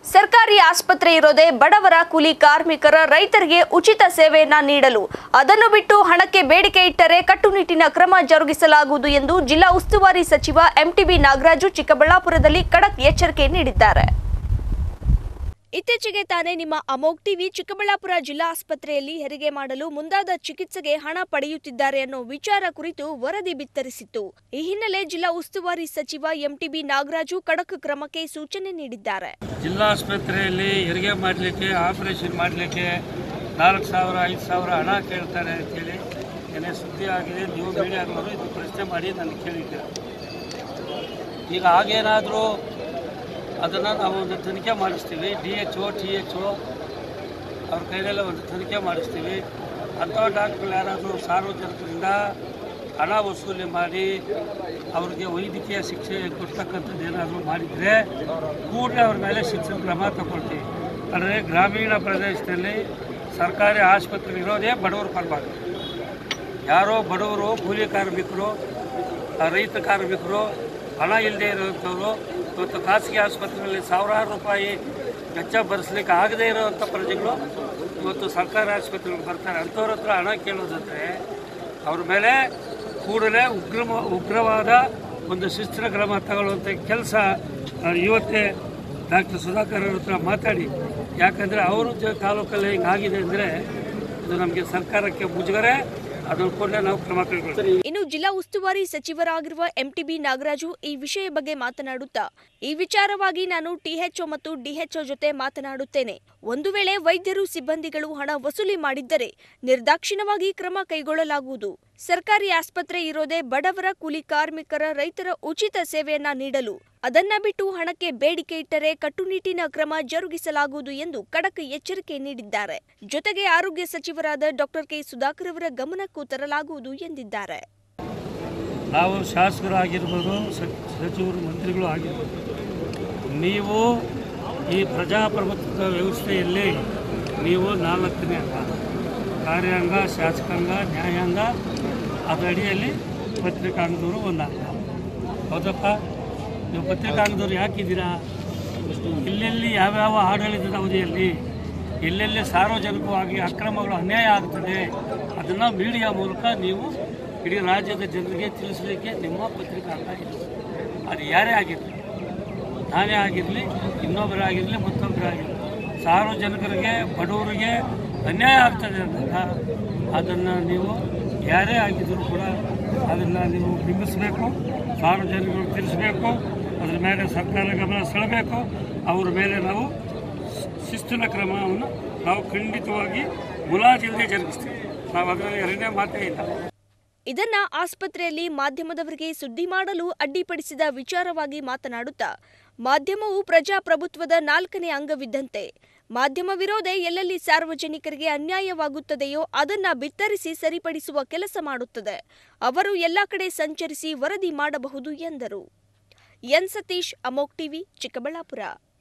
ಸರ್ಕಾರಿ ಆಸ್ಪತ್ರೆ ಇರೋದೇ ಬಡವರ ಕೂಲಿ ಕಾರ್ಮಿಕರ ರೈತರಿಗೆ ಉಚಿತ ಸೇವೆಯನ್ನ ನೀಡಲು ಅದನ್ನು ಬಿಟ್ಟು ಹಣಕ್ಕೆ ಬೇಡಿಕೆ ಇಟ್ಟರೆ ಕಟ್ಟುನಿಟ್ಟಿನ ಕ್ರಮ ಜರುಗಿಸಲಾಗುವುದು ಎಂದು ಜಿಲ್ಲಾ ಉಸ್ತುವಾರಿ ಸಚಿವ ಎಂಟಿಬಿ ನಾಗರಾಜು ಚಿಕ್ಕಬಳ್ಳಾಪುರದಲ್ಲಿ ಖಡಕ್ ಎಚ್ಚರಿಕೆ ನೀಡಿದ್ದಾರೆ ಇತ್ತೀಚೆಗೆ ತಾನೇ ನಿಮ್ಮ ಅಮೋಗ್ ಟಿವಿ ಚಿಕ್ಕಬಳ್ಳಾಪುರ ಜಿಲ್ಲಾ ಆಸ್ಪತ್ರೆಯಲ್ಲಿ ಹೆರಿಗೆ ಮಾಡಲು ಮುಂದಾದ ಚಿಕಿತ್ಸೆಗೆ ಹಣ ಪಡೆಯುತ್ತಿದ್ದಾರೆ ಅನ್ನೋ ವಿಚಾರ ಕುರಿತು ವರದಿ ಬಿತ್ತರಿಸಿತ್ತು ಈ ಹಿನ್ನೆಲೆ ಜಿಲ್ಲಾ ಉಸ್ತುವಾರಿ ಸಚಿವ ಎಂಟಿಬಿ ನಾಗರಾಜು ಖಡಕ್ ಕ್ರಮಕ್ಕೆ ಸೂಚನೆ ನೀಡಿದ್ದಾರೆ ಜಿಲ್ಲಾಸ್ಪತ್ರೆಯಲ್ಲಿ ಹೆರಿಗೆ ಮಾಡಲಿಕ್ಕೆ ಆಪರೇಷನ್ ಮಾಡಲಿಕ್ಕೆ ನಾಲ್ಕು ಸಾವಿರ ಐದು ಸಾವಿರ ಹಣ ಕೇಳ್ತಾರೆ ಅಂತೇಳಿ ಏನೇ ಸುದ್ದಿ ಆಗಿದೆ ನೀವು ಮೀಡಿಯಾದವರು ಇದು ಪ್ರಶ್ನೆ ಮಾಡಿ ನನಗೆ ಕೇಳಿದ್ದೀರ ಈಗ ಆಗೇನಾದರೂ ಅದನ್ನು ನಾವು ಒಂದು ತನಿಖೆ ಮಾಡಿಸ್ತೀವಿ D H O T H O ಅವ್ರ ಕೈಲೆಲ್ಲ ಒಂದು ತನಿಖೆ ಮಾಡಿಸ್ತೀವಿ ಅಂಥ ಡಾಕ್ಟ್ರುಗಳು ಯಾರಾದರೂ ಸಾರ್ವಜನಿಕರಿಂದ ಹಣ ವಸೂಲಿ ಮಾಡಿ ಅವ್ರಿಗೆ ವೈದ್ಯಕೀಯ ಶಿಕ್ಷೆ ಕೊಡ್ತಕ್ಕಂಥದ್ದು ಏನಾದರೂ ಮಾಡಿದರೆ ಕೂಡಲೇ ಅವ್ರ ಮೇಲೆ ಶಿಕ್ಷಣ ಕ್ರಮ ತಗೊಳ್ತೀವಿ ಅಂದರೆ ಗ್ರಾಮೀಣ ಪ್ರದೇಶದಲ್ಲಿ ಸರ್ಕಾರಿ ಆಸ್ಪತ್ರೆ ಇರೋದೇ ಬಡವರ ಪರವಾಗಿ ಯಾರೋ ಬಡವರು ಕೂಲಿ ಕಾರ್ಮಿಕರು ಆ ರೈತ ಕಾರ್ಮಿಕರು ಹಣ ಇಲ್ಲದೆ ಇರುವಂಥವ್ರು ಇವತ್ತು ಖಾಸಗಿ ಆಸ್ಪತ್ರೆಯಲ್ಲಿ ಸಾವಿರಾರು ರೂಪಾಯಿ ವೆಚ್ಚ ಭರಿಸ್ಲಿಕ್ಕೆ ಆಗದೇ ಇರುವಂಥ ಪ್ರಜೆಗಳು ಇವತ್ತು ಸರ್ಕಾರಿ ಆಸ್ಪತ್ರೆಗೆ ಬರ್ತಾರೆ ಅಂಥವ್ರ ಹತ್ರ ಹಣ ಕೇಳೋದಂದರೆ ಅವ್ರ ಮೇಲೆ ಕೂಡಲೇ ಉಗ್ರ ಉಗ್ರವಾದ ಒಂದು ಶಿಸ್ತಿನ ಕ್ರಮ ತಗೊಳ್ಳುವಂಥ ಕೆಲಸ ಇವತ್ತೇ ಡಾಕ್ಟರ್ ಸುಧಾಕರ್ ಅವ್ರ ಹತ್ರ ಮಾತಾಡಿ ಯಾಕಂದರೆ ಅವರು ಜ- ತಾಲೂಕಲ್ಲಿ ಹಿಂಗಾಗಿದೆ ಅಂದರೆ ಇದು ನಮಗೆ ಸರ್ಕಾರಕ್ಕೆ ಮುಜುಗರೆ ಅದನ್ನು ಕೂಡಲೇ ನಾವು ಕ್ರಮ ಕೈಗೊಳ್ತೀವಿ ಇನ್ನು ಜಿಲ್ಲಾ ಉಸ್ತುವಾರಿ ಸಚಿವರಾಗಿರುವ ಎಂಟಿಬಿ ನಾಗರಾಜು ಈ ವಿಷಯ ಬಗ್ಗೆ ಮಾತನಾಡುತ್ತಾ ಈ ವಿಚಾರವಾಗಿ ನಾನು ಟಿಎಚ್ಒ ಮತ್ತು ಡಿಎಚ್ಒ ಜೊತೆ ಮಾತನಾಡುತ್ತೇನೆ ಒಂದು ವೇಳೆ ವೈದ್ಯರು ಸಿಬ್ಬಂದಿಗಳು ಹಣ ವಸೂಲಿ ಮಾಡಿದ್ದರೆ ನಿರ್ದಾಕ್ಷಿಣ್ಯವಾಗಿ ಕ್ರಮ ಕೈಗೊಳ್ಳಲಾಗುವುದು ಸರ್ಕಾರಿ ಆಸ್ಪತ್ರೆ ಇರೋದೇ ಬಡವರ ಕೂಲಿ ಕಾರ್ಮಿಕರ ರೈತರ ಉಚಿತ ಸೇವೆಯನ್ನ ನೀಡಲು ಅದನ್ನ ಬಿಟ್ಟು ಹಣಕ್ಕೆ ಬೇಡಿಕೆ ಇಟ್ಟರೆ ಕಟ್ಟುನಿಟ್ಟಿನ ಕ್ರಮ ಜರುಗಿಸಲಾಗುವುದು ಎಂದು ಖಡಕ್ ಎಚ್ಚರಿಕೆ ನೀಡಿದ್ದಾರೆ ಜೊತೆಗೆ ಆರೋಗ್ಯ ಸಚಿವರಾದ ಡಾಕ್ಟರ್ ಕೆ ಸುಧಾಕರ್ ಅವರ ಗಮನಕ್ಕೂ ತರಲಾಗುವುದು ಎಂದಿದ್ದಾರೆ ನಾವು ಶಾಸಕರಾಗಿರ್ಬೋದು ಸಚ್- ಸಚಿವರು ಮಂತ್ರಿಗಳು ಆಗಿರ್ಬೋದು ನೀವು ಈ ಪ್ರಜಾಪ್ರಭುತ್ವ ವ್ಯವಸ್ಥೆಯಲ್ಲಿ ನೀವು ನಾಲ್ಕನೇ ಅಂಗ ಕಾರ್ಯಾಂಗ ಶಾಸಕಾಂಗ ನ್ಯಾಯಾಂಗ ಅದರ ಅಡಿಯಲ್ಲಿ ಪತ್ರಿಕಾಂಗದವರು ಒಂದು ಅಂಗ ಹೌದಪ್ಪ ನೀವು ಪತ್ರಿಕಾಂಗದವ್ರು ಯಾಕಿದ್ದೀರಾ ಎಲ್ಲೆಲ್ಲಿ ಯಾವ್ಯಾವ ಆಡಳಿತದ ಅವಧಿಯಲ್ಲಿ ಎಲ್ಲೆಲ್ಲಿ ಸಾರ್ವಜನಿಕವಾಗಿ ಅಕ್ರಮಗಳು ಅನ್ಯಾಯ ಆಗ್ತದೆ ಅದನ್ನು ಮೀಡಿಯಾ ಮೂಲಕ ನೀವು ಇಡೀ ರಾಜ್ಯದ ಜನರಿಗೆ ತಿಳಿಸಲಿಕ್ಕೆ ನಿಮ್ಮ ಪತ್ರಿಕಾಂಗ ಇದೆ ಅದು ಯಾರೇ ಆಗಿರಲಿ ನಾನೇ ಆಗಿರಲಿ ಇನ್ನೊಬ್ಬರಾಗಿರಲಿ ಮತ್ತೊಬ್ಬರಾಗಿರಲಿ ಸಾರ್ವಜನಿಕರಿಗೆ ಬಡವರಿಗೆ ಅನ್ಯಾಯ ಆಗ್ತದೆ ಅಂದಾಗ ಅದನ್ನು ನೀವು ಯಾರೇ ಆಗಿದ್ದರೂ ಕೂಡ ಅದನ್ನು ನೀವು ಬಿಂಬಿಸಬೇಕು ಸಾರ್ವಜನಿಕರು ತಿಳಿಸಬೇಕು ಅದ್ರ ಮೇಲೆ ಸರ್ಕಾರ ಗಮನ ಸೆಳಬೇಕು ಅವ್ರ ಮೇಲೆ ನಾವು ಶಿ- ಶಿಸ್ತಿನ ಕ್ರಮವನ್ನು ನಾವು ಖಂಡಿತವಾಗಿ ಮುಲಾಜಿಲ್ಲದೆ ಜರುಗಿಸ್ತೀವಿ ನಾವು ಅದರಲ್ಲಿ ಎರಡನೇ ಮಾತೇ ಇಲ್ಲ ಇದನ್ನ ಆಸ್ಪತ್ರೆಯಲ್ಲಿ ಮಾಧ್ಯಮದವರಿಗೆ ಸುದ್ದಿ ಮಾಡಲು ಅಡ್ಡಿಪಡಿಸಿದ ವಿಚಾರವಾಗಿ ಮಾತನಾಡುತ್ತಾ ಮಾಧ್ಯಮವು ಪ್ರಜಾಪ್ರಭುತ್ವದ ನಾಲ್ಕನೇ ಅಂಗವಿದ್ದಂತೆ ಮಾಧ್ಯಮವಿರೋದೇ ಎಲ್ಲೆಲ್ಲಿ ಸಾರ್ವಜನಿಕರಿಗೆ ಅನ್ಯಾಯವಾಗುತ್ತದೆಯೋ ಅದನ್ನ ಬಿತ್ತರಿಸಿ ಸರಿಪಡಿಸುವ ಕೆಲಸ ಮಾಡುತ್ತದೆ ಅವರು ಎಲ್ಲ ಕಡೆ ಸಂಚರಿಸಿ ವರದಿ ಮಾಡಬಹುದು ಎಂದರು ಎನ್ ಸತೀಶ್ ಅಮೋಕ್ ಟಿವಿ ಚಿಕ್ಕಬಳ್ಳಾಪುರ